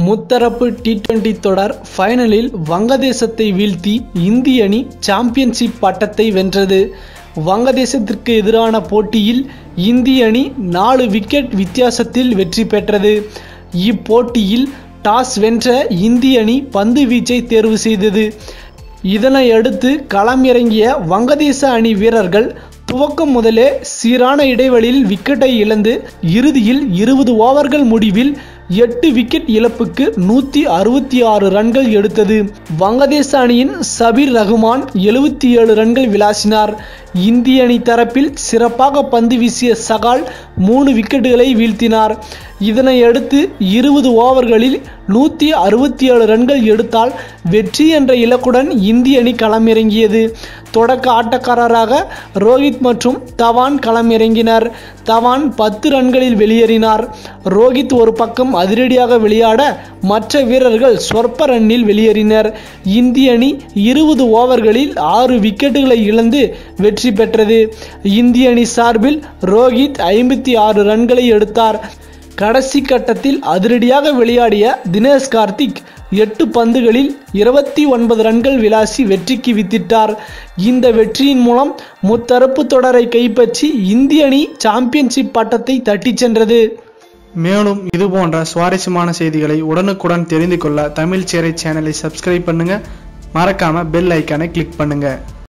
முத்தரப்பு T twenty தொடர் ஃபைனலில் வங்கதேசத்தை வீழ்த்தி இந்திய அணி சாம்பியன்ஷிப் பட்டத்தை வென்றது வங்கதேசத்திற்கு எதிரான போட்டியில் இந்திய அணி நாலு விக்கெட் வித்தியாசத்தில் வெற்றி பெற்றது இப்போட்டியில் டாஸ் வென்ற இந்திய அணி பந்து வீச்சை தேர்வு செய்தது இதனை அடுத்து களம் இறங்கிய வங்கதேச அணி வீரர்கள் துவக்கம் முதலே சீரான இடைவெளியில் விக்கெட்டை இழந்து இறுதியில் இருபது ஓவர்கள் முடிவில் எட்டு விக்கெட் இழப்புக்கு நூற்றி அறுபத்தி ஆறு ரன்கள் எடுத்தது வங்கதேச அணியின் சபீர் ரகுமான் எழுபத்தி ஏழு ரன்கள் விளாசினார் இந்திய அணி தரப்பில் சிறப்பாக பந்து வீசிய சகால் மூணு விக்கெட்டுகளை வீழ்த்தினார் இதனை அடுத்து இருபது ஓவர்களில் நூற்றி அறுபத்தி ஏழு ரன்கள் எடுத்தால் வெற்றி என்ற இலக்குடன் இந்திய அணி களமிறங்கியது தொடக்க ஆட்டக்காரராக ரோஹித் மற்றும் தவான் களமிறங்கினர் தவான் பத்து ரன்களில் வெளியேறினார் ரோஹித் ஒரு பக்கம் அதிரடியாக விளையாட மற்ற வீரர்கள் சொற்ப ரன்னில் வெளியேறினர் இந்திய அணி இருபது ஓவர்களில் ஆறு விக்கெட்டுகளை இழந்து வெற்றி பெற்றது இந்திய அணி சார்பில் ரோஹித் ஐம்பத்தி ஆறு ரன்களை எடுத்தார் கடைசி கட்டத்தில் அதிரடியாக விளையாடிய தினேஷ் கார்த்திக் எட்டு பந்துகளில் இருபத்தி ஒன்பது ரன்கள் விளாசி வெற்றிக்கு வித்திட்டார் இந்த வெற்றியின் மூலம் முத்தரப்பு தொடரை கைப்பற்றி இந்திய அணி சாம்பியன்ஷிப் பட்டத்தை தட்டிச் சென்றது மேலும் இது போன்ற சுவாரஸ்யமான செய்திகளை உடனுக்குடன் தெரிந்து கொள்ள தமிழ் சேரை சேனலை சப்ஸ்கிரைப் பண்ணுங்க மறக்காம பெல் ஐக்கானை கிளிக் பண்ணுங்க